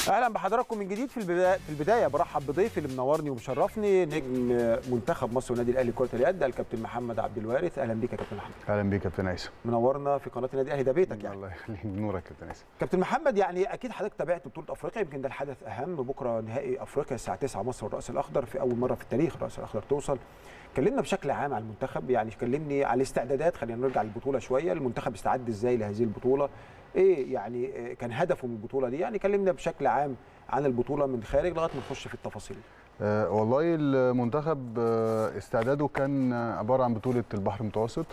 اهلا بحضراتكم من جديد في البدايه في البدايه برحب بضيفي اللي منورني ومشرفني نجم منتخب مصر والنادي الاهلي كره اليد الكابتن محمد عبد الوارث اهلا بيك يا كابتن محمد اهلا بيك يا كابتن هيثم منورنا في قناه النادي الاهلي ده بيتك يعني الله يخليك نورك يا كابتن هيثم كابتن محمد يعني اكيد حضرتك تابعت بطوله افريقيا يمكن ده الحدث اهم بكره نهائي افريقيا الساعه 9 مصر والراس الاخضر في اول مره في التاريخ الراس الاخضر توصل كلمنا بشكل عام على المنتخب يعني كلمني على الاستعدادات خلينا نرجع للبطوله شويه المنتخب استعد ازاي لهذه البطوله ايه يعني كان هدفه من البطوله دي يعني كلمنا بشكل عام عن البطوله من خارج لغايه ما نخش في التفاصيل أه والله المنتخب أه استعداده كان عباره عن بطوله البحر المتوسط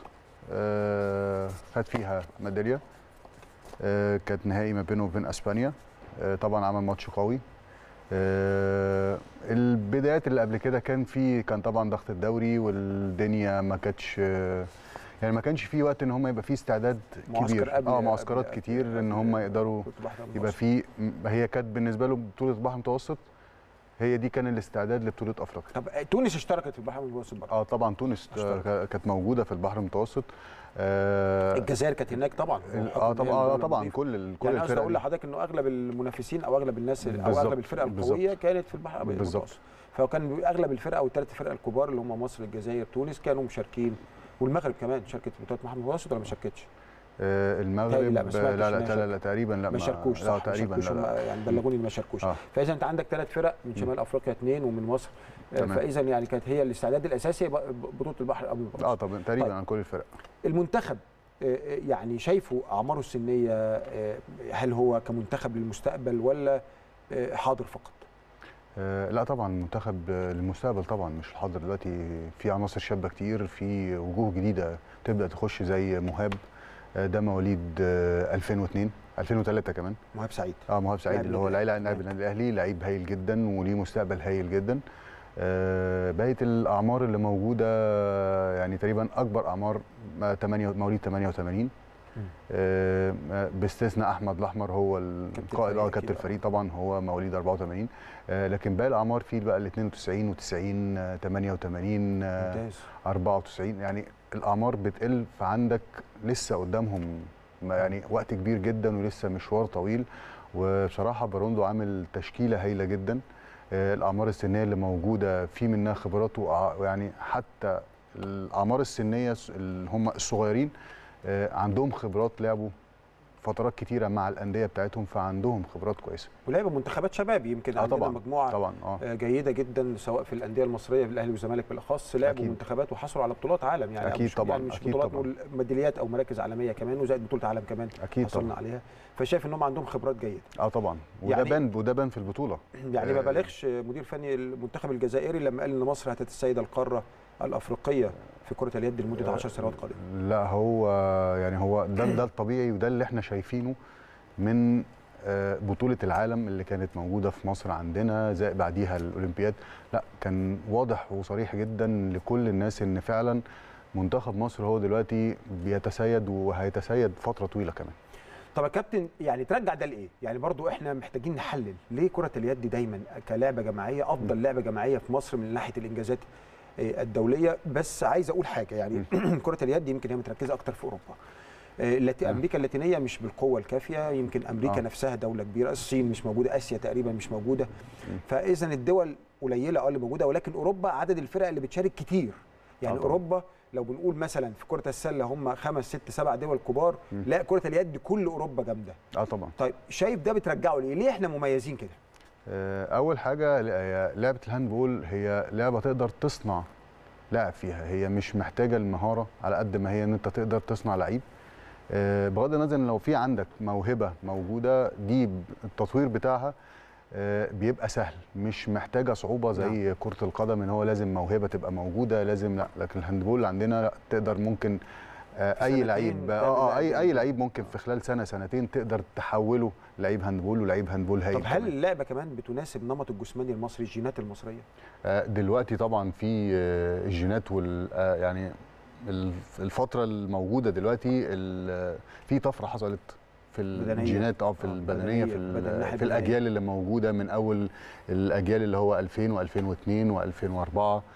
أه خد فيها ميداليه أه كانت نهائي ما بينه وبين اسبانيا أه طبعا عمل ماتش قوي أه البدايات اللي قبل كده كان في كان طبعا ضغط الدوري والدنيا ما كانتش أه يعني ما كانش في وقت ان هم يبقى في استعداد كبير قبل اه معسكرات قبل كتير قبل ان هم يقدروا يبقى في هي كانت بالنسبه له بطوله البحر المتوسط هي دي كان الاستعداد لبطوله افريقيا طب تونس اشتركت في البحر المتوسط برضه اه طبعا تونس كانت موجوده في البحر المتوسط آه الجزائر كانت هناك طبعا اه طبعا اه طبعا كل ال كل يعني الفرق اقول لحضرتك انه اغلب المنافسين او اغلب الناس او بالزبط. اغلب الفرق القويه بالزبط. كانت في البحر المتوسط فكان اغلب الفرق او الثلاث فرق الكبار اللي هم مصر الجزائر تونس كانوا مشاركين والمغرب كمان شاركت في بطوله البحر المتوسط ولا ما شاركتش؟ آه المغرب لا لا لا, لا, لا, لا تقريبا لا ما شاركوش صح لا تقريبا ما شاركوش لا, لا. يعني بلغوني ما شاركوش آه. فاذا انت عندك ثلاث فرق من شمال افريقيا اثنين ومن مصر فاذا يعني كانت هي الاستعداد الاساسي بطوله البحر المتوسط اه طبعا تقريبا طيب. عن كل الفرق المنتخب يعني شايفه اعماره السنيه هل هو كمنتخب للمستقبل ولا حاضر فقط؟ آه لا طبعا المنتخب للمستقبل طبعا مش الحاضر دلوقتي في عناصر شابه كتير في وجوه جديده تبدا تخش زي مهاب آه ده مواليد آه 2002 2003 كمان مهاب سعيد اه مهاب سعيد اللي هو لاعب النادي الاهلي لعيب هايل جدا وليه مستقبل هايل جدا آه بقيه الاعمار اللي موجوده يعني تقريبا اكبر اعمار 8 مواليد 88 آه باستثناء احمد الاحمر هو القائد اه كابتن الفريق طبعا هو مواليد 84 آه لكن باقي الاعمار في بقى ال 92 و90 88 آه 94 يعني الاعمار بتقل فعندك لسه قدامهم يعني وقت كبير جدا ولسه مشوار طويل وبصراحه باروندو عامل تشكيله هايله جدا الاعمار السنيه اللي موجوده في منها خبرات ويعني حتى الاعمار السنيه اللي هم الصغيرين عندهم خبرات لعبوا فترات كتيره مع الانديه بتاعتهم فعندهم خبرات كويسه ولعبوا منتخبات شباب يمكن آه عندنا طبعا مجموعه طبعا آه. جيده جدا سواء في الانديه المصريه في الاهلي والزمالك بالاخص لعبوا أكيد. منتخبات وحصلوا على بطولات عالم يعني أكيد مش طبعا يعني مش أكيد بطولات طبعا. نقول ميداليات او مراكز عالميه كمان وزائد بطوله عالم كمان اكيد حصلنا طبعا عليها فشايف انهم عندهم خبرات جيده اه طبعا وده يعني- بان وده بان في البطوله يعني ما آه. بالغش مدير فني المنتخب الجزائري لما قال ان مصر هتتسيد السيده القاره الافريقيه في كره اليد لمده 10 سنوات قادمه لا هو يعني هو ده ده الطبيعي وده اللي احنا شايفينه من آه، بطولة العالم اللي كانت موجودة في مصر عندنا زي بعديها الأولمبياد لا كان واضح وصريح جدا لكل الناس إن فعلا منتخب مصر هو دلوقتي بيتسيد وهيتسيد فترة طويلة كمان طب يا كابتن يعني ترجع ده لايه؟ يعني برضو احنا محتاجين نحلل ليه كرة اليد دايما كلعبة جماعية افضل لعبة جماعية في مصر من ناحية الانجازات آه، الدولية بس عايز اقول حاجة يعني كرة اليد يمكن هي متركزة اكتر في اوروبا آه، اللاتي نعم. امريكا اللاتينيه مش بالقوه الكافيه يمكن امريكا آه. نفسها دوله كبيره الصين مش موجوده اسيا تقريبا مش موجوده فاذا الدول قليله اه اللي موجوده ولكن اوروبا عدد الفرق اللي بتشارك كتير يعني آه طبعاً. اوروبا لو بنقول مثلا في كره السله هم خمس ست سبع دول كبار لا كره اليد كل اوروبا جامده اه طبعا طيب شايف ده بترجعه ليه؟ ليه احنا مميزين كده؟ آه، اول حاجه ل- هي لعبه الهاندبول هي لعبه تقدر تصنع لاعب فيها هي مش محتاجه المهاره على قد ما هي ان انت تقدر تصنع لعيب آه، بغض النظر ان لو في عندك موهبه موجوده دي ب- التطوير بتاعها آه، بيبقى سهل مش محتاجه صعوبه زي كره القدم ان هو لازم موهبه تبقى موجوده لازم لا لكن الهاندبول عندنا لا تقدر ممكن آه، في اي سنتين لعيب تعمل اه آه، اي لعيب. اي لعيب ممكن في خلال سنه سنتين تقدر تحوله لعيب هاندبول ولعيب هاندبول هايل طب هل كمان. اللعبه كمان بتناسب نمط الجسماني المصري الجينات المصريه؟ آه، دلوقتي طبعا في آه، الجينات وال آه، يعني الف- الفتره الموجوده دلوقتي ال- في طفره حصلت في بدنية. الجينات اه في آه، البدنيه في, بدنية، ال- بدن- ناحية في الاجيال اللي موجوده من اول الاجيال اللي هو 2000 و2002 و2004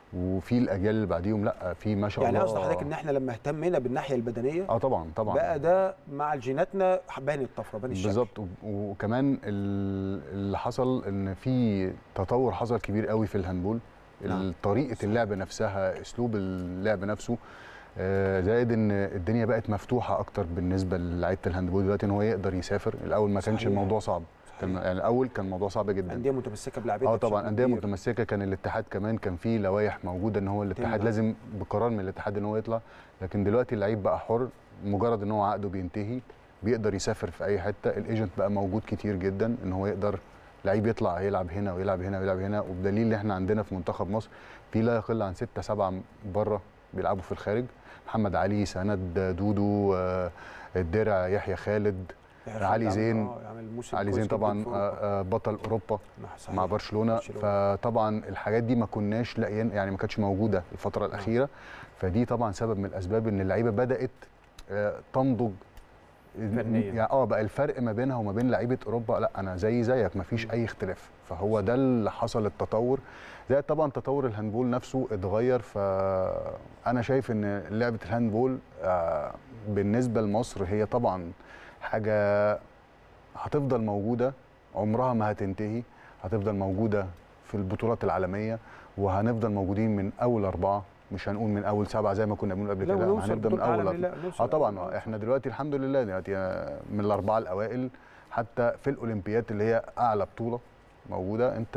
وفي الاجيال اللي بعديهم لا في ما شاء يعني الله قصد حضرتك ان احنا لما اهتمينا بالناحيه البدنيه اه طبعا طبعا بقى ده مع جيناتنا بان الطفره بان الشكل بالظبط و- وكمان ال- اللي حصل ان في تطور حصل كبير قوي في الهاندبول نعم. طريقه اللعب نفسها اسلوب اللعب نفسه آه، زائد ان الدنيا بقت مفتوحه اكتر بالنسبه للعيبه الهاندبول دلوقتي ان هو يقدر يسافر الاول ما كانش صحيح. الموضوع صعب كان صحيح. يعني الاول كان الموضوع صعب جدا انديه متمسكه بلعبتها اه طبعا بشكل انديه كبير. متمسكه كان الاتحاد كمان كان فيه لوائح موجوده ان هو الاتحاد تمنع. لازم بقرار من الاتحاد ان هو يطلع لكن دلوقتي اللعيب بقى حر مجرد ان هو عقده بينتهي بيقدر يسافر في اي حته الايجنت بقى موجود كتير جدا ان هو يقدر لعيب يطلع يلعب هنا ويلعب هنا ويلعب هنا وبدليل ان احنا عندنا في منتخب مصر في لا يقل عن ستة سبعة بره بيلعبوا في الخارج محمد علي سند دودو آه، الدرع يحيى خالد يعني علي يعمل- زين. آه، يعمل موسم علي كويس زين جداً طبعا في آه، أوروبا. آه، بطل اوروبا نعم، صحيح. مع برشلونه برشلونة. فطبعا الحاجات دي ما كناش لاقيين يعني ما كانتش موجوده الفتره الاخيره فدي طبعا سبب من الاسباب ان اللعيبه بدات آه، تنضج فنياً. يعني اه بقى الفرق ما بينها وما بين لعيبه اوروبا لا انا زي زيك ما فيش اي اختلاف فهو ده اللي حصل التطور زائد طبعا تطور الهاندبول نفسه اتغير فانا شايف ان لعبه الهاندبول آه، بالنسبه لمصر هي طبعا حاجه هتفضل موجوده عمرها ما هتنتهي هتفضل موجوده في البطولات العالميه وهنفضل موجودين من اول اربعه مش هنقول من اول سبعه زي ما كنا بنقول قبل لا كده ونوصل هنبدا من بطولة اول عالم، أربعة. لا، نوصل اه طبعا أول. آه، احنا دلوقتي الحمد لله دلوقتي آه، من الاربعه الاوائل حتى في الاولمبياد اللي هي اعلى بطوله موجوده انت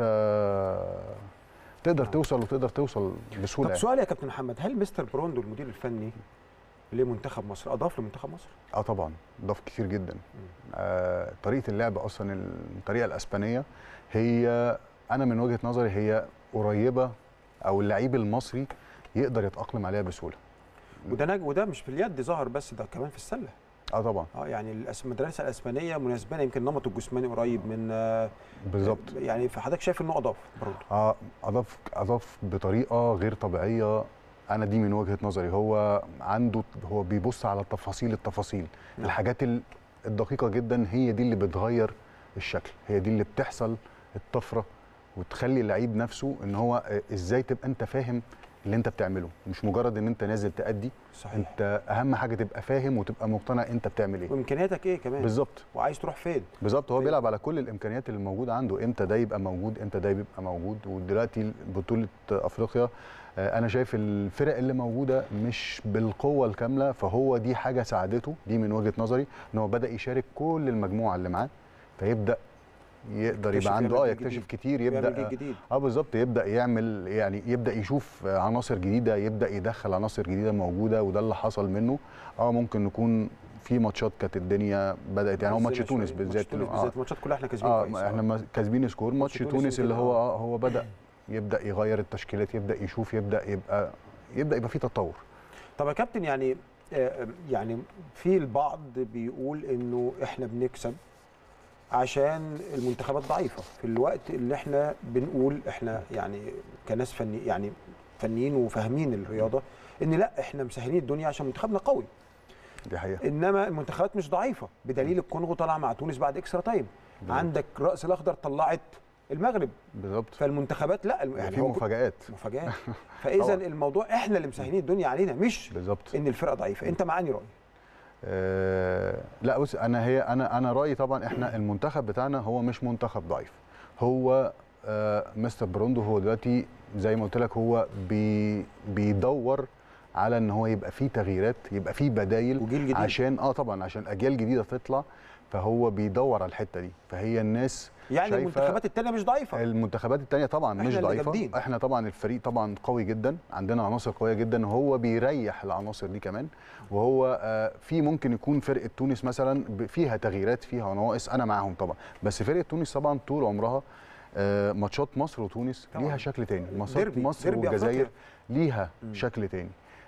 تقدر نعم. توصل وتقدر توصل بسهوله طب يعني. سؤال يا كابتن محمد هل مستر بروندو المدير الفني لمنتخب مصر اضاف لمنتخب مصر؟ اه طبعا ضاف كتير جدا آه طريقه اللعب اصلا الطريقه الاسبانيه هي انا من وجهه نظري هي قريبه او اللعيب المصري يقدر يتاقلم عليها بسهوله وده نج... وده مش في اليد ظهر بس ده كمان في السله اه طبعا اه يعني الأس- المدرسه الاسبانيه مناسبه لنا، يمكن نمط الجسماني قريب من آه، بالظبط يعني فحضرتك شايف انه اضاف برضه اه اضاف اضاف بطريقه غير طبيعيه انا دي من وجهه نظري هو عنده هو بيبص على تفاصيل التفاصيل نعم. الحاجات ال- الدقيقه جدا هي دي اللي بتغير الشكل هي دي اللي بتحصل الطفره وتخلي اللعيب نفسه ان هو آه، ازاي تبقى انت فاهم اللي انت بتعمله مش مجرد ان انت نازل تأدي صحيح انت اهم حاجه تبقى فاهم وتبقى مقتنع انت بتعمل ايه وامكانياتك ايه كمان بالظبط وعايز تروح فين بالظبط هو طيب. بيلعب على كل الامكانيات اللي موجوده عنده امتى ده يبقى موجود امتى ده يبقى موجود ودلوقتي بطوله افريقيا آه، انا شايف الفرق اللي موجوده مش بالقوه الكامله فهو دي حاجه ساعدته دي من وجهه نظري ان هو بدا يشارك كل المجموعه اللي معاه فيبدا يقدر يكتشف يبقى عنده يعمل اه جيل يكتشف جديد. كتير يعمل يبدا جيل جديد اه بالظبط يبدا يعمل يعني يبدا يشوف آه، عناصر جديده يبدا يدخل عناصر جديده موجوده وده اللي حصل منه اه ممكن نكون في ماتشات كانت الدنيا بدات يعني هو ماتش نزلنا تونس شوية. بالذات ماتش تونس إنه- بالذات الماتشات كلها احنا كاسبين اه كويس ما احنا ما كاسبين سكور ماتش تونس تونس اللي يمكن هو آه. اه هو بدا يبدا يغير التشكيلات يبدا يشوف يبدا يبقى يبدا يبقى في تطور طب يا كابتن يعني آه، يعني في البعض بيقول انه احنا بنكسب عشان المنتخبات ضعيفه في الوقت اللي احنا بنقول احنا يعني كناس فني يعني فنيين وفاهمين الرياضه ان لا احنا مسهلين الدنيا عشان منتخبنا قوي دي حقيقه انما المنتخبات مش ضعيفه بدليل الكونغو طلع مع تونس بعد اكسترا تايم بالظبط. عندك راس الاخضر طلعت المغرب بالظبط فالمنتخبات لا الم- يعني يعني في هو مفاجآت مفاجات فاذا طبعاً. الموضوع احنا اللي مسهلين الدنيا علينا مش بالظبط ان الفرقه ضعيفه انت معاني راي آه لا بص انا هي انا انا رايي طبعا احنا المنتخب بتاعنا هو مش منتخب ضعيف هو آه مستر بروندو هو دلوقتي زي ما قلت لك هو بي بيدور على ان هو يبقى فيه تغييرات يبقى فيه بدايل وجيل جديد عشان اه طبعا عشان اجيال جديده تطلع فهو بيدور على الحته دي فهي الناس يعني شايفة المنتخبات التانية مش ضعيفه المنتخبات التانية طبعا إحنا مش اللي ضعيفة جامدين. احنا طبعا الفريق طبعا قوي جدا عندنا عناصر قوية جدا هو بيريح العناصر دي كمان وهو آه، في ممكن يكون فرقة تونس مثلا ب- فيها تغييرات فيها نواقص انا معاهم طبعا بس فرقة تونس طبعا طول عمرها آه، ماتشات مصر وتونس طبعاً. ليها شكل تاني ماتشات ديربي- مصر ديربي والجزائر أفريقيا. ليها مم. شكل تاني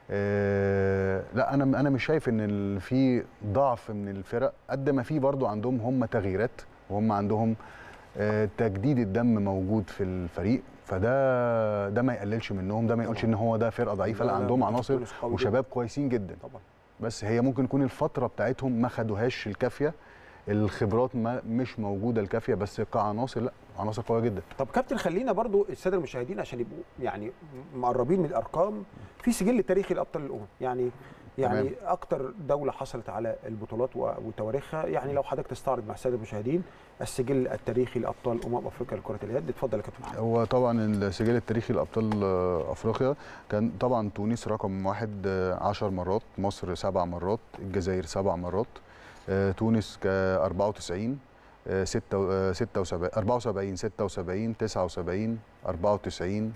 آه لا انا انا مش شايف ان ال- في ضعف من الفرق قد ما في برضو عندهم هم تغييرات وهم عندهم آه تجديد الدم موجود في الفريق فده ده ما يقللش منهم ده ما يقولش طبعاً. ان هو ده فرقه ضعيفه لا لا، لا، عندهم منتخب عناصر تونس قوي وشباب كويسين جدا طبعا بس هي ممكن يكون الفتره بتاعتهم ما خدوهاش الكافيه الخبرات ما مش موجوده الكافيه بس كعناصر لا عناصر قويه جدا طب كابتن خلينا برضو الساده المشاهدين عشان يبقوا يعني مقربين من الارقام في سجل تاريخي لابطال الامم يعني يعني تمام. اكتر دوله حصلت على البطولات و- وتواريخها يعني لو حضرتك تستعرض مع الساده المشاهدين السجل التاريخي لابطال امم افريقيا لكره اليد اتفضل يا كابتن محمد هو طبعا السجل التاريخي لابطال آه، افريقيا كان طبعا تونس رقم واحد آه، عشر مرات مصر سبع مرات الجزائر سبع مرات آه، تونس ك 94 آه، ستة و- آه، 76 74 76 79 94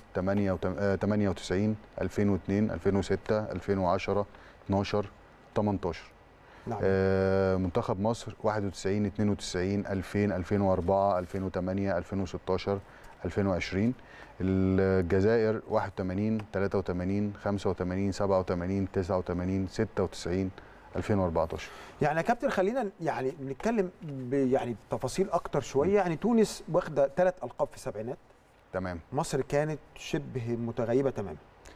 98 2002 2006 2010 12 18 نعم آه، منتخب مصر 91 92 2000 2004 2008 2016 2020 الجزائر 81 83 85 87 89 96 2014 يعني يا كابتن خلينا يعني نتكلم ب- يعني بتفاصيل اكتر شويه يعني تونس واخده ثلاث القاب في السبعينات تمام مصر كانت شبه متغيبه تماما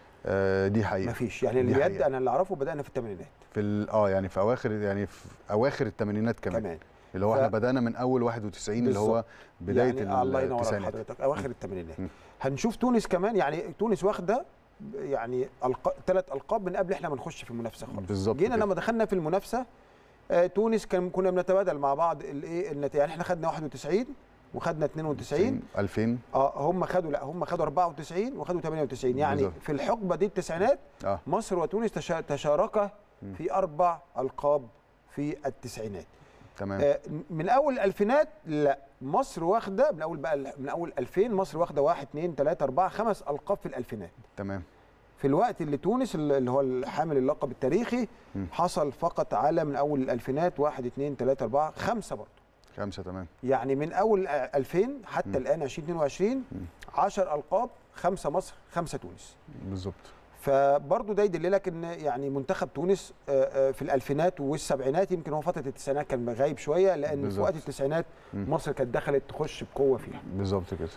آه، دي حقيقه ما فيش يعني دي اليد حقيقة. انا اللي اعرفه بدانا في الثمانينات في ال- اه يعني في اواخر يعني في اواخر الثمانينات كمان, كمان اللي هو ف- احنا بدانا من اول 91 اللي هو بالظبط. بدايه يعني الله ينور على التسعينات حضرتك اواخر الثمانينات م. هنشوف تونس كمان يعني تونس واخده يعني ثلاث القاب من قبل احنا ما نخش في المنافسه خالص بالظبط جينا كده. لما دخلنا في المنافسه آه، تونس كان كنا بنتبادل مع بعض الايه النتائج يعني احنا خدنا 91 وخدنا 92 2000 اه هم خدوا لا هم خدوا 94 وخدوا 98 يعني بالظبط. في الحقبه دي التسعينات اه مصر وتونس تشا- تشاركا م. في اربع القاب في التسعينات تمام آه، من اول الالفينات لا مصر واخده من اول بقى من اول 2000 مصر واخده 1 2 3 4 خمس القاب في الالفينات تمام في الوقت اللي تونس اللي هو حامل اللقب التاريخي م. حصل فقط على من اول الالفينات 1 2 3 4 خمسه برضه خمسه تمام يعني من اول 2000 حتى م. الان 2022 10 القاب خمسه مصر خمسه تونس بالظبط فبرضه ده يدل لك ان يعني منتخب تونس آه، آه، في الالفينات والسبعينات يمكن هو فتره التسعينات كان غايب شويه لان في بالظبط. وقت التسعينات مم. مصر كانت دخلت تخش بقوه فيها. بالظبط كده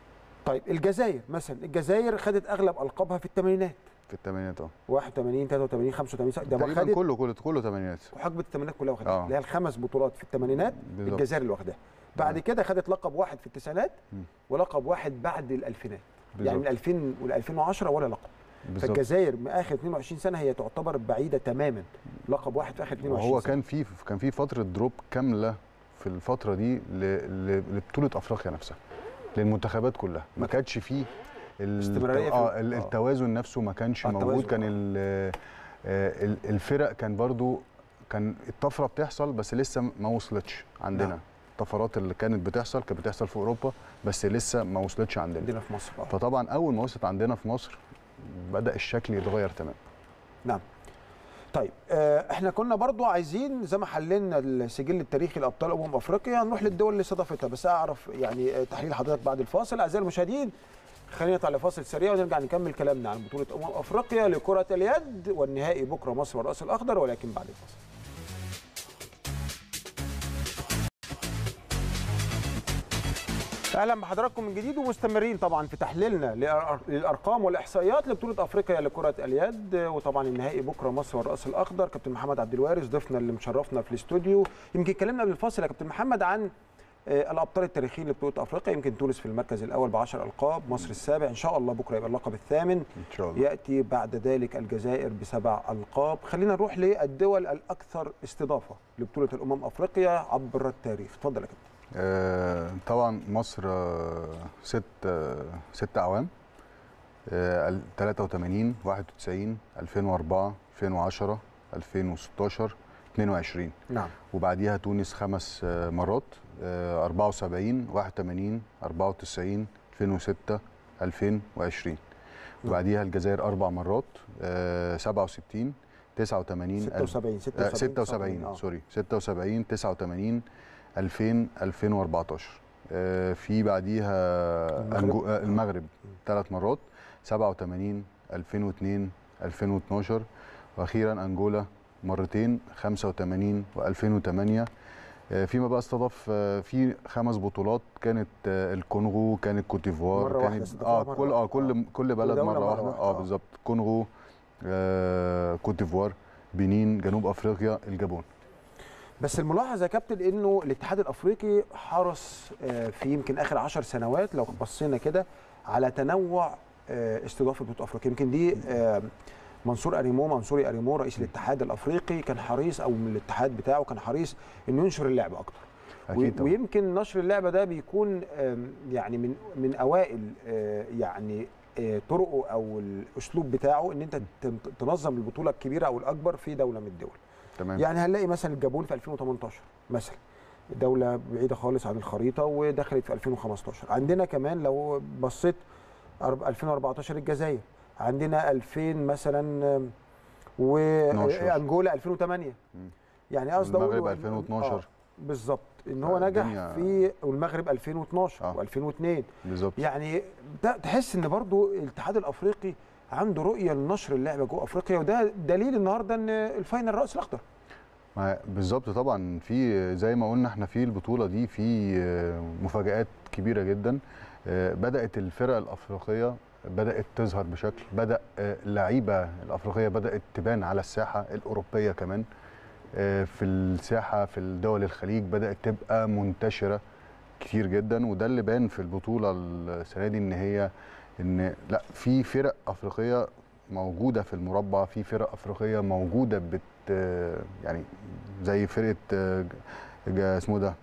طيب الجزائر مثلا الجزائر خدت اغلب القابها في الثمانينات في الثمانينات اه 81 83 85 ده ما تقريبا خدت كله كله كله ثمانينات وحقبه الثمانينات كلها واخدها آه. اللي هي الخمس بطولات في الثمانينات بالظبط. الجزائر اللي واخداها. بعد تمام. كده خدت لقب واحد في التسعينات مم. ولقب واحد بعد الالفينات. يعني من بالظبط 2000 وال 2010 ولا لقب. بالظبط فالجزائر من اخر 22 سنه هي تعتبر بعيده تماما لقب واحد في اخر 22 وهو سنة. كان في كان في فتره دروب كامله في الفتره دي ل- ل- لبطوله افريقيا نفسها للمنتخبات كلها ما كانش فيه ال- استمرارية في- اه ال- آه. التوازن نفسه ما كانش آه، موجود التوازن، كان آه. ال- آه، ال- الفرق كان برضو كان الطفره بتحصل بس لسه ما وصلتش عندنا نعم. الطفرات اللي كانت بتحصل كانت بتحصل في اوروبا بس لسه ما وصلتش عندنا عندنا في مصر اه فطبعا اول ما وصلت عندنا في مصر بدا الشكل يتغير تمام نعم طيب آه، احنا كنا برضو عايزين زي ما حللنا السجل التاريخي لابطال امم افريقيا نروح للدول اللي استضافتها بس اعرف يعني آه، تحليل حضرتك بعد الفاصل اعزائي المشاهدين خلينا نطلع لفاصل سريع ونرجع نكمل كلامنا عن بطوله امم افريقيا لكره اليد والنهائي بكره مصر والراس الاخضر ولكن بعد الفاصل اهلا بحضراتكم من جديد ومستمرين طبعا في تحليلنا للأر- للارقام والاحصائيات لبطوله افريقيا لكره اليد وطبعا النهائي بكره مصر والراس الاخضر كابتن محمد عبد الوارث ضيفنا اللي مشرفنا في الاستوديو يمكن اتكلمنا قبل الفاصل يا كابتن محمد عن آه، الابطال التاريخيين لبطوله افريقيا يمكن تونس في المركز الاول ب 10 القاب مصر السابع ان شاء الله بكره يبقى اللقب الثامن ان شاء الله ياتي بعد ذلك الجزائر بسبع القاب خلينا نروح للدول الاكثر استضافه لبطوله الامم افريقيا عبر التاريخ اتفضل يا كابتن آه، طبعا مصر آه، ست آه، ست اعوام آه، ال- 83 91 2004 2010 2016 22 نعم وبعديها تونس خمس آه، مرات آه، 74 81 94 2006 2020 وبعديها الجزائر اربع مرات آه، 67 89 76 آه، 76 76 آه. سوري 76 89 2000 2014 آه، في بعديها المغرب. أنجو- آه، المغرب ثلاث مرات 87 2002 2012 واخيرا انجولا مرتين 85 و2008 فيما بقى استضاف آه، في خمس بطولات كانت آه، الكونغو كانت كوت ديفوار مرة واحدة كانت استضافوها اه مرة كل اه واحدة. كل كل بلد دولة مره مرة واحده واحدة، اه آه. بالظبط كونغو آه، كوت ديفوار بنين جنوب افريقيا الجابون بس الملاحظه يا كابتن انه الاتحاد الافريقي حرص آه، في يمكن اخر عشر سنوات لو بصينا كده على تنوع آه، استضافه بطوله افريقيا يمكن دي آه، منصور اريمو منصوري اريمو رئيس الاتحاد الافريقي كان حريص او من الاتحاد بتاعه كان حريص انه ينشر اللعبه اكتر اكيد و- طبعا ويمكن نشر اللعبه ده بيكون آم، يعني من من اوائل آه، يعني آه، طرقه او الاسلوب بتاعه ان انت تن- تنظم البطوله الكبيره او الاكبر في دوله من الدول تمام يعني هنلاقي مثلا الجابون في 2018 مثلا دولة بعيدة خالص عن الخريطة ودخلت في 2015 عندنا كمان لو بصيت أرب- 2014 الجزائر عندنا 2000 مثلا آم، 12. وانجولا 2008 مم. يعني قصدي المغرب أقول- 2012. آه، بالظبط ان هو نجح الدنيا- في والمغرب 2012 آه. و2002 بالظبط يعني ده تحس ان برضو الاتحاد الافريقي عنده رؤيه لنشر اللعبه جوه افريقيا وده دليل النهارده ان الفاينل الراس الاخضر ما- بالظبط طبعا في زي ما قلنا احنا في البطوله دي في آه، مفاجآت كبيره جدا آه، بدات الفرق الافريقيه بدات تظهر بشكل بدا آه، اللعيبه الافريقيه بدات تبان على الساحه الاوروبيه كمان آه، في الساحه في الدول الخليج بدات تبقى منتشره كتير جدا وده اللي بان في البطوله السنه دي ان هي ان لا في فرق افريقيه موجوده في المربع في فرق افريقيه موجوده بت يعني زي فرقه آه، ج- اسمه ده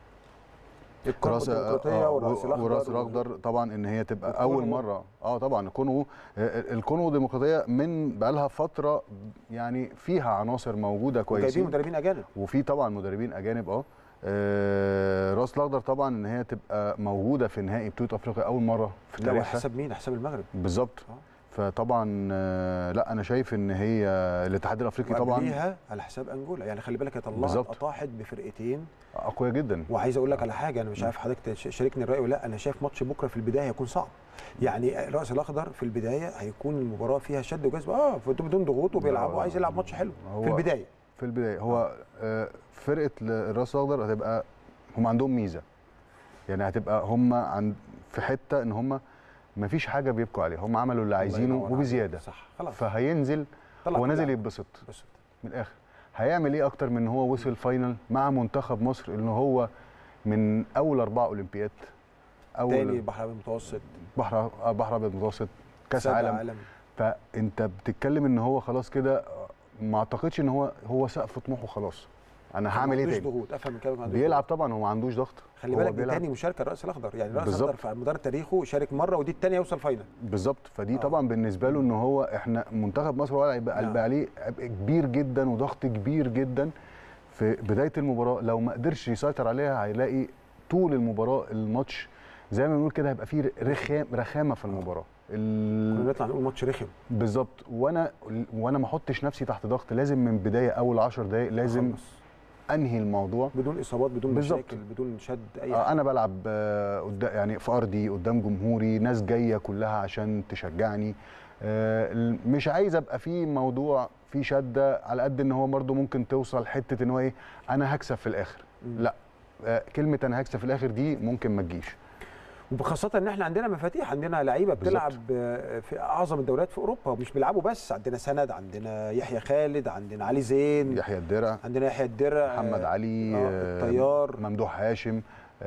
الكونغو راس الديمقراطيه آه، والراس الاخضر وراس الاخضر طبعا ان هي تبقى اول والكونغو. مره اه طبعا الكونغو آه، الكونغو الديمقراطيه من بقى لها فتره يعني فيها عناصر موجوده وجايبين كويسين مدربين اجانب وفي طبعا مدربين اجانب اه آه، راس الاخضر طبعا ان هي تبقى موجوده في نهائي بطوله افريقيا اول مره في لا تاريخها حساب مين حساب المغرب بالظبط آه. فطبعا آه، لا انا شايف ان هي الاتحاد الافريقي طبعا وقبليها على حساب انجولا يعني خلي بالك هي طلعت بالظبط. اطاحت بفرقتين اقوياء جدا وعايز اقول لك على حاجه انا مش عارف حضرتك تش- شاركني الراي ولا لا انا شايف ماتش بكره في البدايه هيكون صعب يعني الراس الاخضر في البدايه هيكون المباراه فيها شد وجذب اه بدون ضغوط وبيلعبوا عايز يلعب ماتش حلو هو في البدايه في البدايه هو آه، فرقه الراس الاخضر هتبقى هم عندهم ميزه يعني هتبقى هم عند في حته ان هم ما فيش حاجه بيبكوا عليها هم عملوا اللي الله عايزينه ينور وبزياده عليك. صح خلاص فهينزل طلع هو كل نازل حاجة. يتبسط بس من الاخر هيعمل ايه اكتر من ان هو وصل فاينل مع منتخب مصر ان هو من اول اربعه اولمبياد تاني اول بحر المتوسط بحر آه، بحر ابيض متوسط كاس سابع عالم عالم فانت بتتكلم ان هو خلاص كده ما اعتقدش ان هو هو سقف طموحه خلاص انا هعمل ايه ما تاني عندوش ضغوط افهم من كلامك ما عندوش بيلعب ضغوط. طبعا هو ما عندوش ضغط خلي هو بالك دي بيلعب- تاني مشاركه الراس الاخضر يعني الراس بالظبط. الاخضر في مدار تاريخه شارك مره ودي الثانيه يوصل فاينل بالظبط فدي آه. طبعا بالنسبه له ان هو احنا منتخب مصر هو هيبقى نعم. قلب عليه عبء كبير جدا وضغط كبير جدا في بدايه المباراه لو ما قدرش يسيطر عليها هيلاقي طول المباراه الماتش زي ما بنقول كده هيبقى فيه رخام رخامه في المباراه ال- كنا نطلع نقول ماتش رخم بالظبط وانا وانا ما احطش نفسي تحت ضغط لازم من بدايه اول 10 دقائق لازم نخلص. انهي الموضوع بدون اصابات بدون بالظبط. مشاكل بدون شد اي آه، حاجه انا بلعب آه، قدام يعني في ارضي قدام جمهوري ناس جايه كلها عشان تشجعني آه، ال- مش عايز ابقى في موضوع في شده على قد ان هو برده ممكن توصل حته ان هو ايه انا هكسب في الاخر مم. لا آه، كلمه انا هكسب في الاخر دي ممكن ما تجيش وبخاصة ان احنا عندنا مفاتيح عندنا لعيبة بالظبط. بتلعب آه، في اعظم الدوريات في اوروبا ومش بيلعبوا بس عندنا سند عندنا يحيى خالد عندنا علي زين يحيى الدرع عندنا يحيى الدرع محمد آه، علي آه، آه، الطيار ممدوح هاشم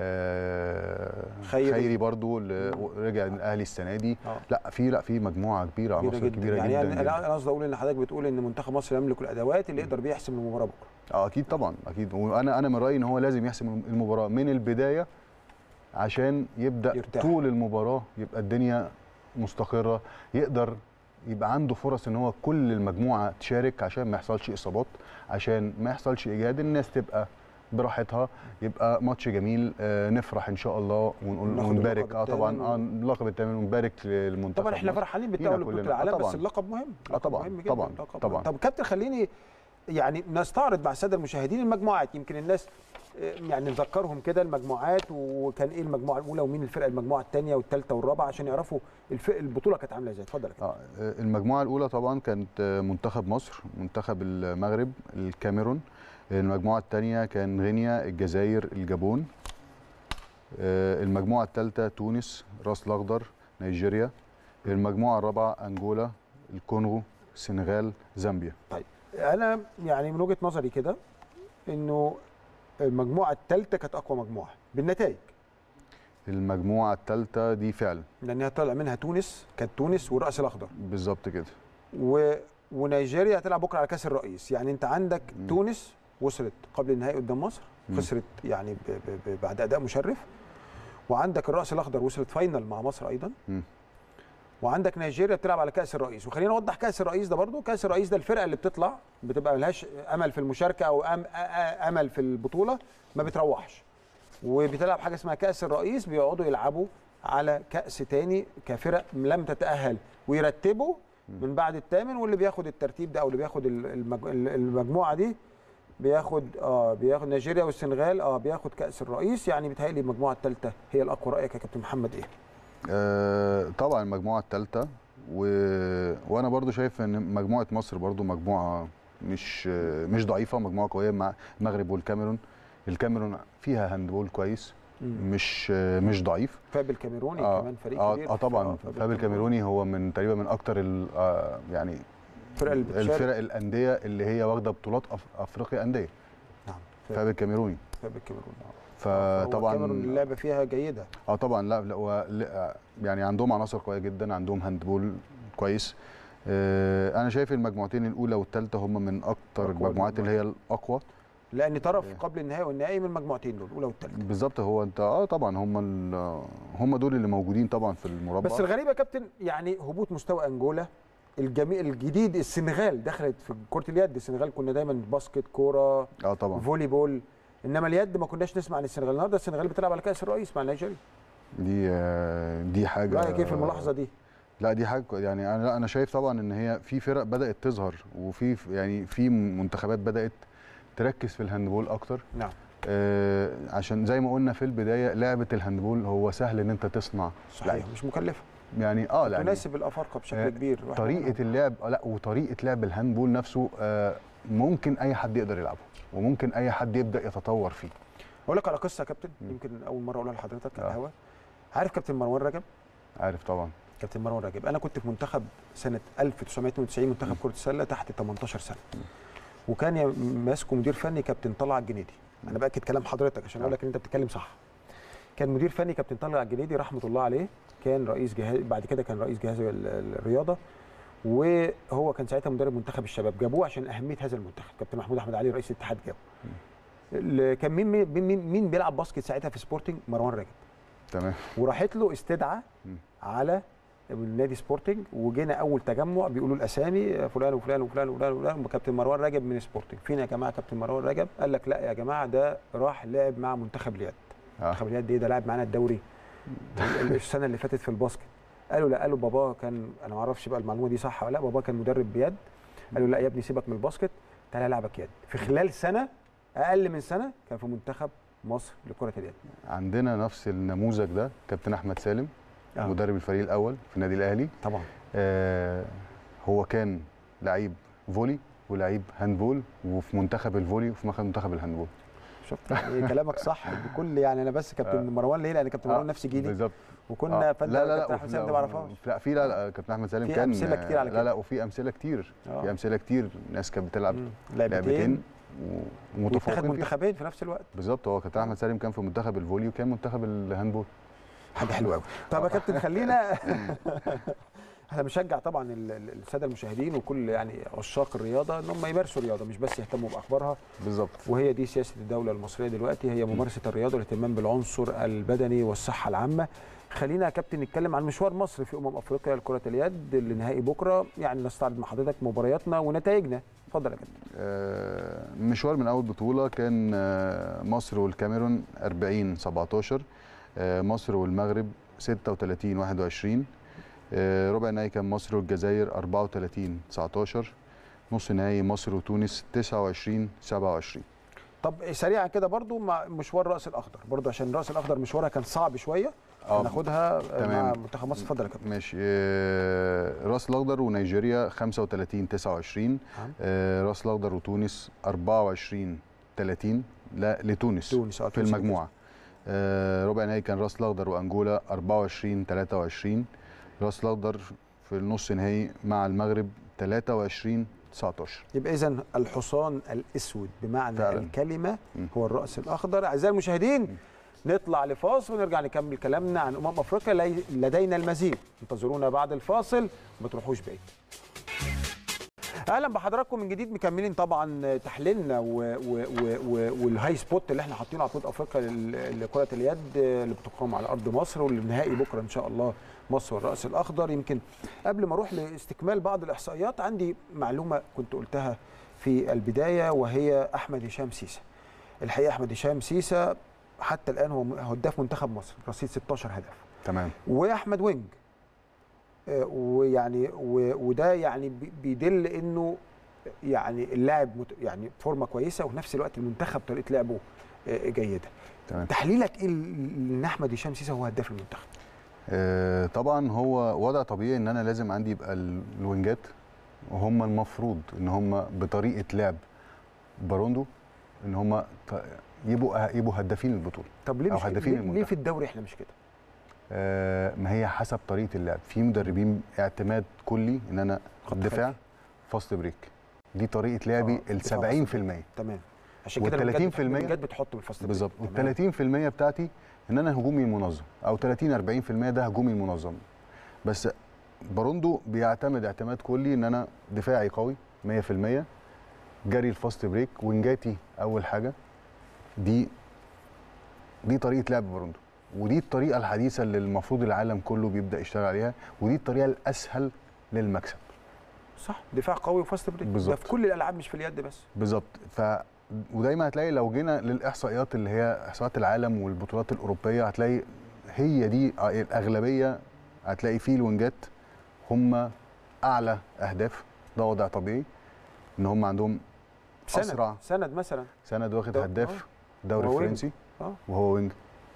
آه، خيري. خيري برضو اللي رجع الاهلي السنه دي آه. لا في لا في مجموعه كبيره كبيرة عناصر جدا كبيره يعني جدا, انا جدا. انا قصدي اقول ان حضرتك بتقول ان منتخب مصر يملك الادوات اللي يقدر بيه يحسم المباراة بكره اه اكيد طبعا اكيد وانا انا من رايي ان هو لازم يحسم المباراه من البدايه عشان يبدا يرتاح. يرتاح. طول المباراه يبقى الدنيا مستقره يقدر يبقى عنده فرص ان هو كل المجموعه تشارك عشان ما يحصلش اصابات عشان ما يحصلش اجهاد الناس تبقى براحتها يبقى ماتش جميل آه نفرح ان شاء الله ونقول ناخد ونبارك اللقب اه طبعا التامن. اه اللقب الثامن ونبارك للمنتخب طبعا احنا مصر. فرحانين لينا بالتأهل لبطولة كلنا. آه العالم بس طبعاً. اللقب مهم آه اللقب طبعاً، مهم جدا طبعاً، اللقب طبعاً. مهم. طب كابتن خليني يعني نستعرض مع الساده المشاهدين المجموعات يمكن الناس آه، يعني نذكرهم كده المجموعات وكان ايه المجموعه الاولى ومين الفرقه المجموعه الثانيه والثالثه والرابعه عشان يعرفوا الف... البطوله كانت عامله ازاي اتفضل يا كابتن. اه المجموعه الاولى طبعا كانت آه، منتخب مصر منتخب المغرب الكاميرون المجموعه الثانيه كان غينيا الجزائر الجابون آه، المجموعه الثالثه تونس راس الاخضر نيجيريا المجموعه الرابعه انجولا الكونغو السنغال زامبيا انا يعني من وجهه نظري كده انه المجموعه الثالثه كانت اقوى مجموعه بالنتائج المجموعه الثالثه دي فعلا لانها طلع منها تونس كانت تونس والراس الاخضر بالظبط كده و... ونيجيريا هتلعب بكره على كاس الرئيس يعني انت عندك مم. تونس وصلت قبل النهائي قدام مصر مم. خسرت يعني ب... ب... ب... بعد اداء مشرف وعندك الراس الاخضر وصلت فاينل مع مصر ايضا مم. وعندك نيجيريا بتلعب على كاس الرئيس وخلينا نوضح كاس الرئيس ده برضو كاس الرئيس ده الفرقه اللي بتطلع بتبقى ملهاش امل في المشاركه او أم... أ- أ- امل في البطوله ما بتروحش وبتلعب حاجه اسمها كاس الرئيس بيقعدوا يلعبوا على كاس تاني كفرق لم تتاهل ويرتبوا من بعد الثامن واللي بياخد الترتيب ده او اللي بياخد ال- المج... المجموعه دي بياخد اه بياخد نيجيريا والسنغال اه بياخد كاس الرئيس يعني بيتهيألي المجموعه الثالثه هي الاقوى رايك يا كابتن محمد ايه؟ آه طبعا المجموعه الثالثه و... وانا برضو شايف ان مجموعه مصر برضو مجموعه مش آه، مش ضعيفه مجموعه قويه مع المغرب والكاميرون الكاميرون فيها هاندبول كويس مش آه، مش ضعيف فاب الكاميروني آه كمان فريق آه, كبير اه طبعا فاب فاب الكاميروني هو من تقريبا من اكتر ال- آه يعني الفرق اللي بتشارك الفرق الانديه اللي هي واخده بطولات أف... افريقيا انديه نعم فاب الكاميروني فاب الكاميروني فطبعا الكاميرون اللعبه فيها جيده اه طبعا لا لا, هو لا يعني عندهم عناصر قويه جدا عندهم هاندبول كويس آه انا شايف المجموعتين الاولى والثالثه هم من اكتر أقوى المجموعات اللي هي الاقوى لان طرف إيه. قبل النهائي والنهائي من المجموعتين دول الاولى والثالثه بالظبط هو انت اه طبعا هم ال- هم دول اللي موجودين طبعا في المربع بس الغريب يا كابتن يعني هبوط مستوى انجولا الجميع الجديد السنغال دخلت في كره اليد السنغال كنا دايما باسكت كوره اه طبعا فولي بول انما اليد ما كناش نسمع عن السنغال النهارده السنغال بتلعب على كاس الرئيس مع نيجيريا دي آه دي حاجه رايك ايه في الملاحظه دي لا دي حاجه كو- يعني انا لا انا شايف طبعا ان هي في فرق بدات تظهر وفي ف- يعني في منتخبات بدات تركز في الهاندبول اكتر نعم آه عشان زي ما قلنا في البدايه لعبه الهاندبول هو سهل ان انت تصنع صحيح لعيب. مش مكلفه يعني اه يعني تناسب الافارقه بشكل آه، كبير وإحنا طريقه اللعب آه، لا وطريقه لعب الهاندبول نفسه آه ممكن اي حد يقدر يلعبه وممكن اي حد يبدا يتطور فيه اقول لك على قصه يا كابتن مم. يمكن اول مره اقولها لحضرتك على آه. الهوا عارف كابتن مروان رجب عارف طبعا كابتن مروان رجب انا كنت في منتخب سنه 1992 منتخب كره السله تحت 18 سنه وكان يا- ماسكه مدير فني كابتن طلعت الجنيدي انا باكد كلام حضرتك عشان اقول لك ان انت بتتكلم صح كان مدير فني كابتن طلعت الجنيدي رحمه الله عليه كان رئيس جهاز بعد كده كان رئيس جهاز ال- ال- الرياضه وهو كان ساعتها مدرب منتخب الشباب جابوه عشان اهميه هذا المنتخب كابتن محمود احمد علي رئيس الاتحاد جابه ال- كان مين مين مين, مين بيلعب باسكت ساعتها في سبورتنج مروان رجب تمام وراحت له استدعاء مم. على النادي سبورتنج وجينا اول تجمع بيقولوا الاسامي فلان وفلان وفلان وفلان وفلان وكابتن مروان رجب من سبورتنج فين يا جماعه كابتن مروان رجب قال لك لا يا جماعه ده راح لعب مع منتخب اليد آه. منتخب اليد ايه ده لعب معانا الدوري ال- السنه اللي فاتت في الباسكت قالوا لا قالوا بابا كان انا ما اعرفش بقى المعلومه دي صح ولا لا بابا كان مدرب بيد قالوا لا يا ابني سيبك من الباسكت تعالى العبك يد في خلال سنه اقل من سنه كان في منتخب مصر لكره اليد عندنا نفس النموذج ده كابتن احمد سالم آه. مدرب الفريق الاول في النادي الاهلي طبعا آه هو كان لعيب فولي ولعيب هاندبول وفي منتخب الفولي وفي منتخب الهاندبول شفت يعني كلامك صح بكل يعني انا بس كابتن آه. مروان ليه لان كابتن مروان آه، نفس جيلي بالظبط وكنا آه. فانت لا لا كابتن لا احمد وفي- سالم ده ما اعرفهاش لا في لا لا كابتن احمد سالم في كان أمثلة كتير على لا كده. لا وفي امثله كتير آه. في امثله كتير ناس كانت بتلعب مم. لعبتين لعبتين و- واتخذ ومتفوقين فيها. منتخبين في نفس الوقت بالظبط هو كابتن احمد سالم كان في منتخب الفولي وكان منتخب الهاندبول حاجه حلوه قوي طب يا كابتن خلينا احنا بنشجع طبعا ال- ال- الساده المشاهدين وكل يعني عشاق الرياضه ان هم يمارسوا الرياضه مش بس يهتموا باخبارها بالظبط وهي دي سياسه الدوله المصريه دلوقتي هي ممارسه الرياضه والاهتمام بالعنصر البدني والصحه العامه خلينا يا كابتن نتكلم عن مشوار مصر في امم افريقيا لكره اليد اللي نهائي بكره يعني نستعرض مع حضرتك مبارياتنا ونتائجنا اتفضل يا كابتن آه، مشوار من اول بطوله كان آه، مصر والكاميرون 40 17 آه، مصر والمغرب 36 21 آه، ربع نهائي كان مصر والجزائر 34 19 نص نهائي مصر وتونس 29 27 طب سريعا كده برضو مع مشوار راس الاخضر برضو عشان راس الاخضر مشوارها كان صعب شويه آه، ناخدها مع تمام. منتخب مصر اتفضل يا كابتن ماشي آه، راس الاخضر ونيجيريا 35 29 نعم. آه، راس الاخضر وتونس 24 30 لا لتونس تونس آه، في تونس المجموعه آه، ربع نهائي كان راس الاخضر وانجولا 24 23 راس الاخضر في النص نهائي مع المغرب 23 19 يبقى اذا الحصان الاسود بمعنى فعلا. الكلمه مم. هو الراس الاخضر اعزائي المشاهدين نطلع لفاصل ونرجع نكمل كلامنا عن امم افريقيا لي- لدينا المزيد انتظرونا بعد الفاصل ما تروحوش بعيد اهلا بحضراتكم من جديد مكملين طبعا تحليلنا و و و و والهاي سبوت اللي احنا حاطينه على بطوله افريقيا لل- لكره اليد اللي بتقام على ارض مصر والنهائي بكره ان شاء الله مصر والراس الاخضر يمكن قبل ما اروح لاستكمال بعض الاحصائيات عندي معلومه كنت قلتها في البدايه وهي احمد هشام سيسه الحقيقه احمد هشام سيسه حتى الان هو هداف منتخب مصر رصيد 16 هدف تمام واحمد وينج آه، ويعني و- وده يعني بي- بيدل انه يعني اللاعب مت- يعني فورمه كويسه وفي نفس الوقت المنتخب طريقه لعبه آه، جيده تمام تحليلك ايه ل- ان احمد هشام سيسه هو هداف المنتخب آه، طبعا هو وضع طبيعي ان انا لازم عندي يبقى ال- الوينجات وهم المفروض ان هم بطريقه لعب باروندو ان هم ط- يبقوا يبقوا هدافين البطوله طب ليه أو مش هدافين ليه, ليه المنتخب. في الدوري احنا مش كده آه، ما هي حسب طريقه اللعب في مدربين اعتماد كلي ان انا خط دفاع خلفي. فاست بريك دي طريقه لعبي آه، ال دفاع 70% تمام عشان كده وال 30% الوينجات بتحط بالفاست بريك. بالظبط تمام. وال 30% بتاعتي ان انا هجومي منظم او 30 40% ده هجومي منظم بس باروندو بيعتمد اعتماد كلي ان انا دفاعي قوي 100% جري الفاست بريك وينجاتي اول حاجه دي دي طريقه لعب باروندو ودي الطريقه الحديثه اللي المفروض العالم كله بيبدا يشتغل عليها ودي الطريقه الاسهل للمكسب صح دفاع قوي وفاست بريك ده بالظبط. في كل الالعاب مش في اليد بس بالظبط ف ودايما هتلاقي لو جينا للاحصائيات اللي هي احصائيات العالم والبطولات الاوروبيه هتلاقي هي دي الاغلبيه هتلاقي فيه الوينجات هم اعلى اهداف ده وضع طبيعي ان هم عندهم سند أسرع. سند مثلا سند واخد ده- هداف دوري وهو وينج. فرنسي اه وهو وينج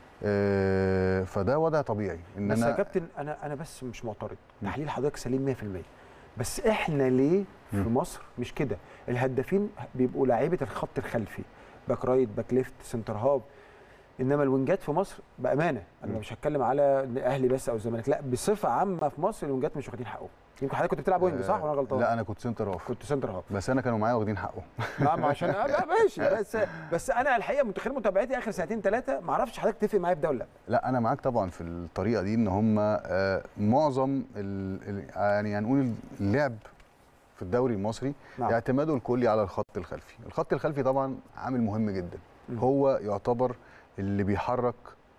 آه فده وضع طبيعي ان بس يا انا كابتن انا انا بس مش معترض م. تحليل حضرتك سليم 100% بس احنا ليه في م. مصر مش كده الهدافين بيبقوا لاعيبه الخط الخلفي باك رايت باك ليفت سنتر هاف انما الوينجات في مصر بامانه انا م. مش هتكلم على إن اهلي بس او الزمالك لا بصفه عامه في مصر الوينجات مش واخدين حقهم يمكن حضرتك كنت بتلعب وينج صح ولا غلطان لا انا كنت سنتر اوف كنت سنتر هاف بس انا كانوا معايا واخدين حقه نعم عشان آه، لا ماشي بس بس انا الحقيقه من خلال متابعتي اخر سنتين ثلاثه ما اعرفش حضرتك تتفق معايا في ده ولا لا لا انا معاك طبعا في الطريقه دي ان هم آه، معظم ال ال يعني هنقول اللعب في الدوري المصري نعم. اعتماده الكلي على الخط الخلفي الخط الخلفي طبعا عامل مهم جدا مم. هو يعتبر اللي بيحرك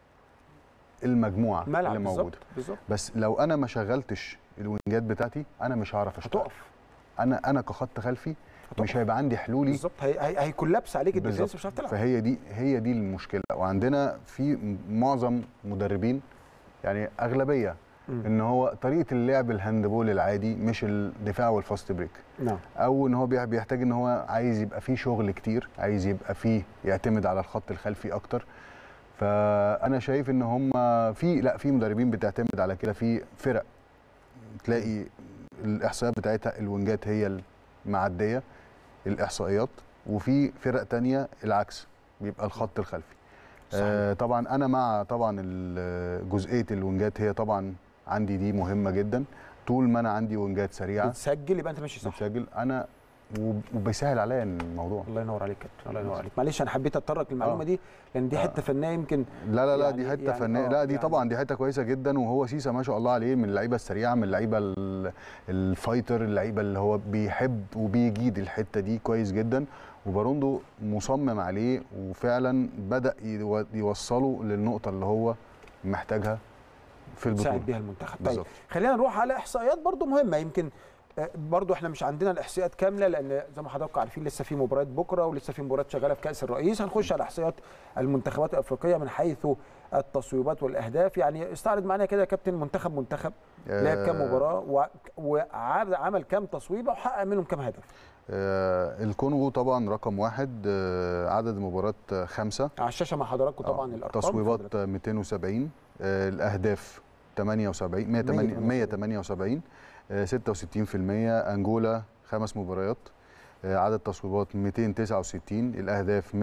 المجموعه ملعب اللي بالظبط موجوده بالظبط بس لو انا ما شغلتش الوينجات بتاعتي انا مش هعرف اشتغل هتقف انا انا كخط خلفي هتقف. مش هيبقى عندي حلولي بالظبط هي هي هيكون لابس عليك الديفنس بالظبط مش هتعرف تلعب فهي دي هي دي المشكله وعندنا في معظم مدربين يعني اغلبيه مم. ان هو طريقه اللعب الهاندبول العادي مش الدفاع والفاست بريك نعم او ان هو بيح- بيحتاج ان هو عايز يبقى فيه شغل كتير عايز يبقى فيه يعتمد على الخط الخلفي اكتر فانا شايف ان هم في لا في مدربين بتعتمد على كده في فرق تلاقي الاحصائيات بتاعتها الوينجات هي المعديه الاحصائيات وفي فرق تانية العكس بيبقى الخط الخلفي صحيح. آه طبعا انا مع طبعا ال- جزئيه الوينجات هي طبعا عندي دي مهمه جدا طول ما انا عندي وينجات سريعه بتسجل يبقى انت ماشي صح بتسجل انا وب- وبيسهل عليا الموضوع الله ينور عليك كابتن الله ينور عليك معلش انا حبيت اتطرق للمعلومه آه. دي لان دي آه. حته فنيه يمكن لا لا لا يعني- دي حته يعني فنيه آه، لا دي يعني- طبعا دي حته كويسه جدا وهو سيسا ما شاء الله عليه من اللعيبه السريعه من اللعيبه ال- الفايتر اللعيبه اللي هو بيحب وبيجيد الحته دي كويس جدا وباروندو مصمم عليه وفعلا بدا يو- يوصله للنقطه اللي هو محتاجها في تساعد البطوله بيها المنتخب طيب بالظبط خلينا نروح على احصائيات برضو مهمه يمكن آه، برضو احنا مش عندنا الاحصائيات كامله لان زي ما حضراتكم عارفين لسه في مباريات بكره ولسه في مباريات شغاله في كاس الرئيس هنخش على احصائيات المنتخبات الافريقيه من حيث التصويبات والاهداف يعني استعرض معانا كده يا كابتن منتخب منتخب لعب كام آه، مباراه و- وعمل كام تصويبه وحقق منهم كام هدف آه الكونغو طبعا رقم واحد آه عدد مباريات آه، خمسة على الشاشه مع حضراتكم طبعا آه، الارقام تصويبات آه، 270 آه الاهداف 78 178 178 آه، 66% انجولا خمس مباريات آه، عدد تصويبات 269 الاهداف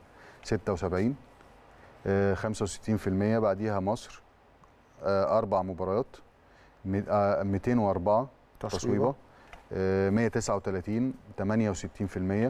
176 آه، 65% بعديها مصر آه، اربع مباريات مي- آه، 204 تصويبه آه، 139 68%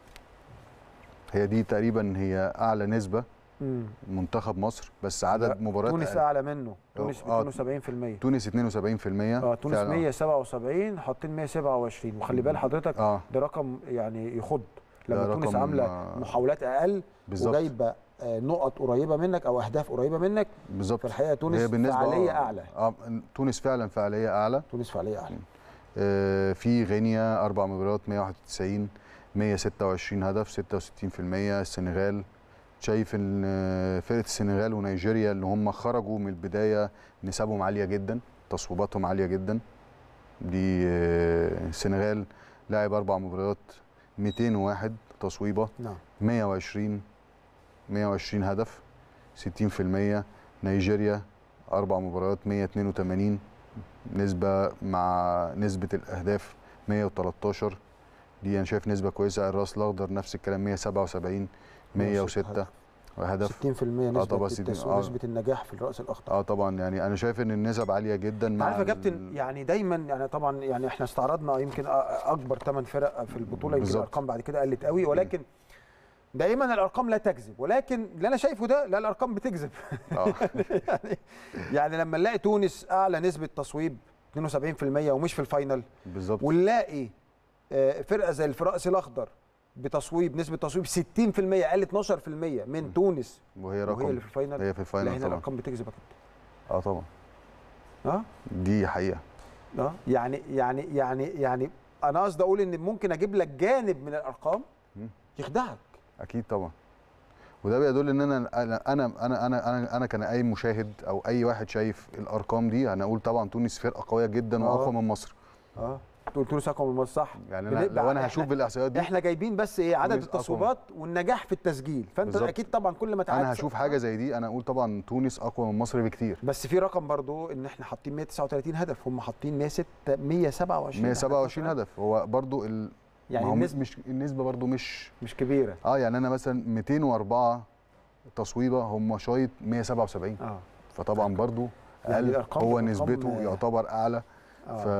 هي دي تقريبا هي اعلى نسبه مم. منتخب مصر بس لا، عدد مباريات تونس أقل. اعلى منه تونس ب آه، 72% تونس 72% اه تونس فعلاً. 177 حاطين 127 وخلي بال حضرتك اه ده رقم يعني يخض ده لما تونس رقم، عامله آه، محاولات اقل بالظبط وجايبه آه، نقط قريبه منك او اهداف قريبه منك بالظبط فالحقيقه تونس هي بالنسبه فعاليه آه، اعلى اه تونس فعلا فعاليه اعلى تونس فعاليه اعلى آه، في غينيا اربع مباريات 191 126 هدف 66% السنغال شايف ان آه، فرقه السنغال ونيجيريا اللي هم خرجوا من البدايه نسبهم عاليه جدا تصويباتهم عاليه جدا دي آه، السنغال لعب اربع مباريات 201 تصويبه نعم 120 120 هدف 60% نيجيريا اربع مباريات 182 نسبه مع نسبه الاهداف 113 دي انا شايف نسبه كويسه الراس الاخضر نفس الكلام 177 106 هدف 60% نسبه طبعا التسويق 60 آه. نسبه النجاح في الراس الاخضر اه طبعا يعني انا شايف ان النسب عاليه جدا انت مع عارف يا ال- كابتن يعني دايما يعني طبعا يعني احنا استعرضنا يمكن أ- اكبر ثمان فرق في البطوله يمكن بالظبط. الارقام بعد كده قلت قوي ولكن دائما الارقام لا تكذب ولكن اللي انا شايفه ده لا الارقام بتكذب اه يعني يعني لما نلاقي تونس اعلى نسبه تصويب 72% ومش في الفاينل بالظبط ونلاقي آه، فرقه زي الفرقس الاخضر بتصويب نسبه تصويب 60% اقل 12% من تونس وهي وهي رقم اللي في الفاينل هي في لا الفاينل هنا طبعا الارقام بتكذب يا كابتن اه طبعا اه دي حقيقه اه يعني يعني يعني يعني انا قصدي اقول ان ممكن اجيب لك جانب من الارقام مم. يخدعك اكيد طبعا وده بيدل ان انا انا انا انا انا انا, أنا كان اي مشاهد او اي واحد شايف الارقام دي انا اقول طبعا تونس فرقه قويه جدا آه. واقوى من مصر اه تقول تونس اقوى من مصر صح يعني أنا بنبقى لو انا إحنا- هشوف بالاحصائيات دي احنا جايبين بس ايه عدد تونس أقوى. التصويبات والنجاح في التسجيل فانت بالظبط. اكيد طبعا كل ما تعدي انا هشوف حاجه زي دي انا اقول طبعا تونس اقوى من مصر بكتير بس في رقم برضو ان احنا حاطين 139 هدف هم حاطين 106 127 127 هدف هو برضو ال... يعني ما هو النسبه مش النسبه برضو مش مش كبيره اه يعني انا مثلا 204 تصويبه هم شايط 177 اه فطبعا برضو يعني اقل الأرقام- هو الأرقام- نسبته يعتبر اعلى آه. ف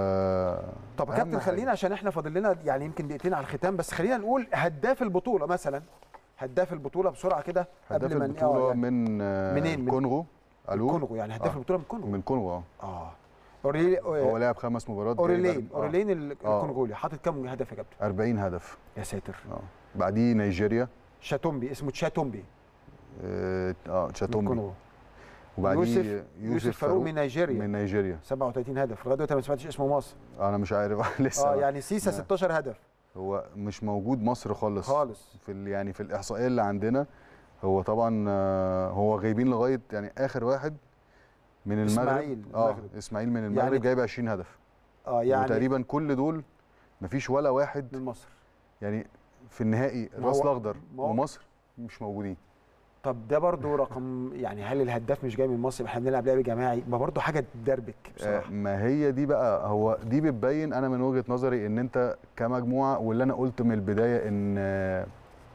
طب يا أهم كابتن حاجة. خلينا عشان احنا فاضل لنا يعني يمكن دقيقتين على الختام بس خلينا نقول هداف البطوله مثلا هداف البطوله بسرعه كده هداف قبل ما ن- البطوله آه، يعني من آه، منين؟ من- كونغو الو كونغو يعني هداف آه. البطوله من كونغو من كونغو اه اه اوريلي هو لعب خمس مباريات اوريلين جايب- آه، اوريلين ال- آه. الكونغولي حاطط كام هدف يا كابتن 40 هدف يا ساتر اه بعديه نيجيريا شاتومبي اسمه تشاتومبي اه آه، من تشاتومبي الكونغو وبعديه يوسف يوسف فاروق من نيجيريا من نيجيريا 37 هدف لغايه دلوقتي ما سمعتش اسمه مصر انا مش عارف لسه اه يعني سيسا لا. 16 هدف هو مش موجود مصر خالص خالص في ال- يعني في الاحصائيه اللي عندنا هو طبعا آه، هو غايبين لغايه يعني اخر واحد من المغرب إسماعيل، اه المغرب. اسماعيل من المغرب يعني- جايب 20 هدف اه يعني يعني وتقريبا كل دول مفيش ولا واحد من مصر يعني في النهائي ما الراس هو- الاخضر ما هو- ومصر مش موجودين طب ده برضو رقم يعني هل الهداف مش جاي من مصر احنا بنلعب لعب جماعي ما برضو حاجه تدربك آه، بصراحه ما هي دي بقى هو دي بتبين انا من وجهه نظري ان انت كمجموعه واللي انا قلت من البدايه ان آه،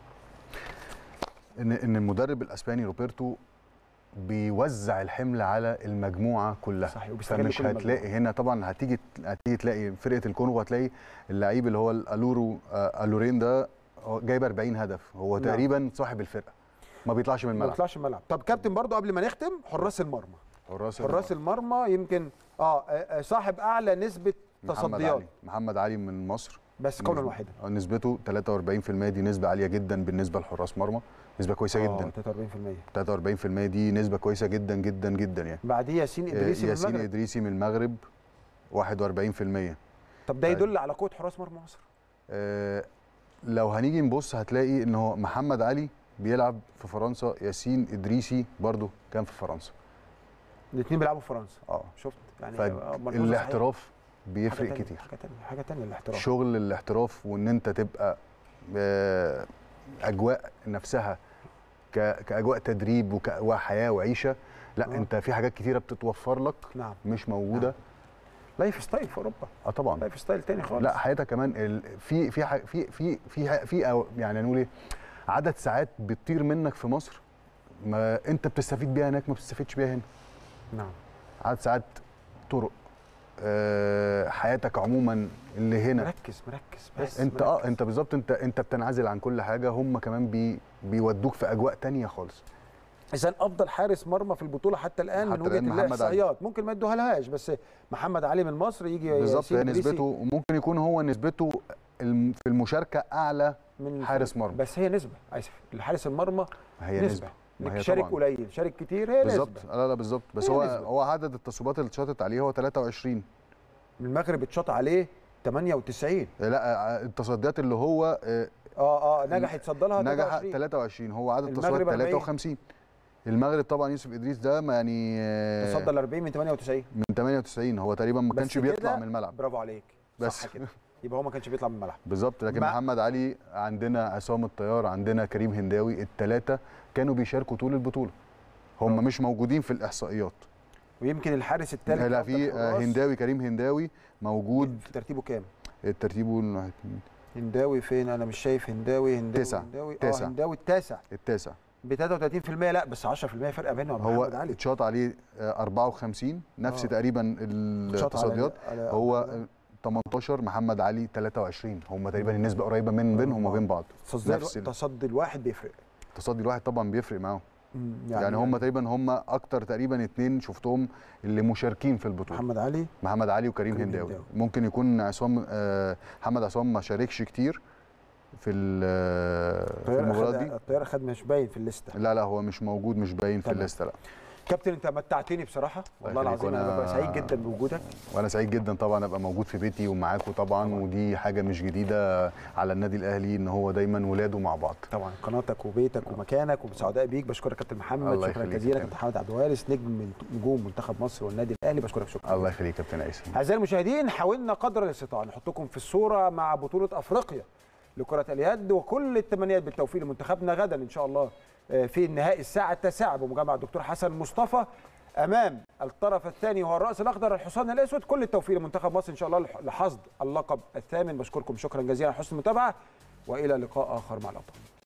ان ان المدرب الاسباني روبرتو بيوزع الحمل على المجموعه كلها صحيح وبيستغل فمش كل هتلاقي المجموعة. هنا طبعا هتيجي هتيجي تلاقي فرقه الكونغو هتلاقي اللعيب اللي هو الالورو آه، الورين ده هو جايب 40 هدف هو نعم. تقريبا صاحب الفرقه ما بيطلعش من ما الملعب بيطلعش الملعب طب كابتن برضو قبل ما نختم حراس المرمى حراس حراس المرمى يمكن اه آه، آه، صاحب اعلى نسبه محمد تصديات علي محمد علي من مصر بس قولا نسبة- واحدا آه، نسبته 43% دي نسبة عالية جدا بالنسبة لحراس مرمى نسبة كويسة آه، جدا 43% 43% دي نسبة كويسة جدا جدا جدا يعني بعديه ياسين آه، ادريسي من ياسين المغرب إدريسي من المغرب 41% طب ده طيب. يدل على قوه حراس مرمى مصر آه، لو هنيجي نبص هتلاقي ان هو محمد علي بيلعب في فرنسا ياسين إدريسي برضو كان في فرنسا الاثنين بيلعبوا في فرنسا اه شفت يعني آه، ملحوظة صحيحة. فالاحتراف حاجة بيفرق تانية، كتير حاجه ثانيه حاجه ثانيه الاحتراف شغل الاحتراف وان انت تبقى آه، اجواء نفسها ك- كاجواء تدريب وكاجواء حياه وعيشه لا آه. انت في حاجات كتيره بتتوفر لك نعم مش موجوده لايف ستايل في اوروبا اه طبعا لايف ستايل تاني خالص لا حياتك كمان ال- في في ح- في في في ح- في أو- يعني نقول ايه عدد ساعات بتطير منك في مصر ما انت بتستفيد بيها هناك ما بتستفيدش بيها هنا نعم عدد ساعات طرق آه، حياتك عموما اللي هنا مركز مركز بس انت مركز. اه انت بالظبط انت انت بتنعزل عن كل حاجه هم كمان بي بيودوك في اجواء تانية خالص اذا افضل حارس مرمى في البطوله حتى الان حتى من وجهه الآن الله محمد علي. احصائيات ممكن ما ادوها لهاش بس محمد علي من مصر يجي بالظبط ياسين هي إدريسي نسبته وممكن يكون هو نسبته الم- في المشاركه اعلى من حارس مرمى. بس هي نسبه اسف الحارس المرمى هي نسبه, نسبه ما انك هي شارك طبعاً. قليل شارك كتير هي بالظبط نسبه لا لا بالظبط بس هي هو نسبة. هو عدد التصويبات اللي اتشاطت عليه هو 23 المغرب اتشاط عليه 98 لا التصديات اللي هو آه، اه اه نجح يتصدى لها نجح 23. 23 هو عدد المغرب التصويبات 40. 53 المغرب طبعا يوسف ادريس ده ما يعني آه، تصدى ال 40 من 98 من 98 هو تقريبا ما بس كانش كده بيطلع من الملعب برافو عليك بس. صح كده يبقى هو ما كانش بيطلع من الملعب بالظبط لكن مع- محمد علي عندنا عصام الطيار عندنا كريم هنداوي الثلاثه كانوا بيشاركوا طول البطوله هم برافو. مش موجودين في الاحصائيات ويمكن الحارس الثالث لا في آه، هنداوي كريم هنداوي موجود في ترتيبه كام؟ الترتيب واحد، اتنين، هنداوي فين؟ انا مش شايف هنداوي هنداوي تسعة. هنداوي تسعة. اه هنداوي التاسع التاسع ب 33% لا بس 10% فرق بينه وبين هو محمد علي اتشاط عليه آه، 54 نفس آه. تقريبا اتشاط على- التصديات على- هو على- آه، 18 محمد علي 23 هم تقريبا النسبه قريبه من بينهم وبين بعض تصدي نفس ال- التصدي الواحد بيفرق التصدي الواحد طبعا بيفرق معاهم يعني, يعني هم تقريبا هم اكتر تقريبا اتنين شفتهم اللي مشاركين في البطوله محمد علي محمد علي وكريم كريم هنداوي هنداوي. ممكن يكون عصام آه، محمد عصام ما شاركش كتير في ال- آه، في الطياره المباراه خد دي الطياره خد مش باين في الليسته لا لا هو مش موجود مش باين في تمام. الليسته لا كابتن انت متعتني بصراحه والله يخليك، العظيم انا وأنا- ببقى سعيد جدا بوجودك وانا سعيد جدا طبعا ابقى موجود في بيتي ومعاكم طبعا ودي حاجه مش جديده على النادي الاهلي ان هو دايما ولاده مع بعض طبعا قناتك وبيتك ومكانك وسعداء بيك بشكرك كابتن محمد الله شكرا يخليك يا جزيلا كابتن. كابتن محمد عبد الوارث نجم من نجوم منتخب مصر والنادي الاهلي بشكرك شكرا الله يخليك يا كابتن عيسى اعزائي المشاهدين حاولنا قدر الاستطاعه نحطكم في الصوره مع بطوله افريقيا لكره اليد وكل التمنيات بالتوفيق لمنتخبنا غدا ان شاء الله آه، في النهائي الساعه التاسعه بمجامعه الدكتور حسن مصطفى امام الطرف الثاني وهو الراس الاخضر الحصان الاسود كل التوفيق لمنتخب مصر ان شاء الله لحصد اللقب الثامن بشكركم شكرا جزيلا على حسن المتابعه والى لقاء اخر مع الابطال